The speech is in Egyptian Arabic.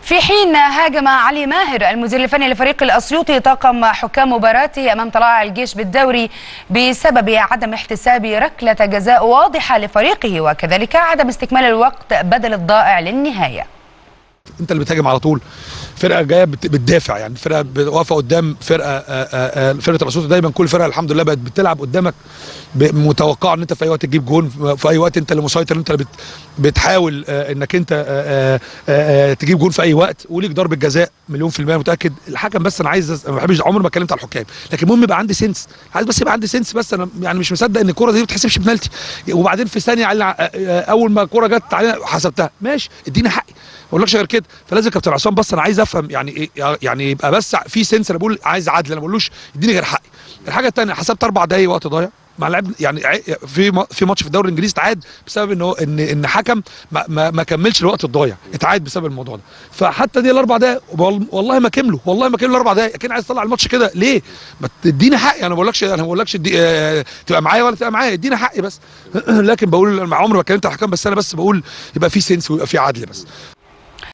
في حين هاجم علي ماهر المدير الفني لفريق الأسيوطي طاقم حكام مباراته أمام طلائع الجيش بالدوري بسبب عدم احتساب ركلة جزاء واضحة لفريقه وكذلك عدم استكمال الوقت بدل الضائع للنهاية انت اللي بتهاجم على طول فرقه جايه بت- بتدافع يعني فرقه ب- واقفه قدام فرقه آه، آه، آه، فرقه الاسيوطي دايما كل فرقه الحمد لله بقت بتلعب قدامك ب- متوقعه ان انت في اي وقت تجيب جون في اي وقت انت اللي مسيطر انت اللي بت- بتحاول آه، انك انت آه، آه، آه، آه، تجيب جون في اي وقت وليك ضربه جزاء مليون في الميه متاكد الحكم بس انا عايز أس- أنا ما بحبش عمري ما اتكلمت على الحكام لكن المهم يبقى عندي سنس عايز بس يبقى عندي سنس بس انا يعني مش مصدق ان الكوره دي ما بتحسبش بنالتي وبعدين في ثانيه على آه، آه، اول ما الكوره جت علينا حسبتها ماشي اديني حقي ما اقولكش غير كده فلازم كابتن عصام بس انا عايز افهم يعني ايه يعني يبقى بس في سنس انا بقول عايز عدل انا ما بقولوش اديني غير حقي الحاجه الثانيه حسبت اربع دقايق وقت ضايع مع لعب يعني ع- في ما- في ماتش في الدوري الانجليزي اتعاد بسبب ان هو ان ان حكم ما, ما, ما كملش الوقت الضايع اتعاد بسبب الموضوع ده فحتى دي الاربع دقايق وال- والله ما كملوا والله ما كملوا الاربع دقايق اكيد عايز اطلع الماتش كده ليه ما تديني حقي انا ما بقولكش انا ما بقولكش ادي- آه، تبقى معايا ولا تبقى معايا اديني حقي بس لكن بقول مع عمري ما اتكلمت على الحكام بس انا بس بقول يبقى في سنس ويبقى في عدل بس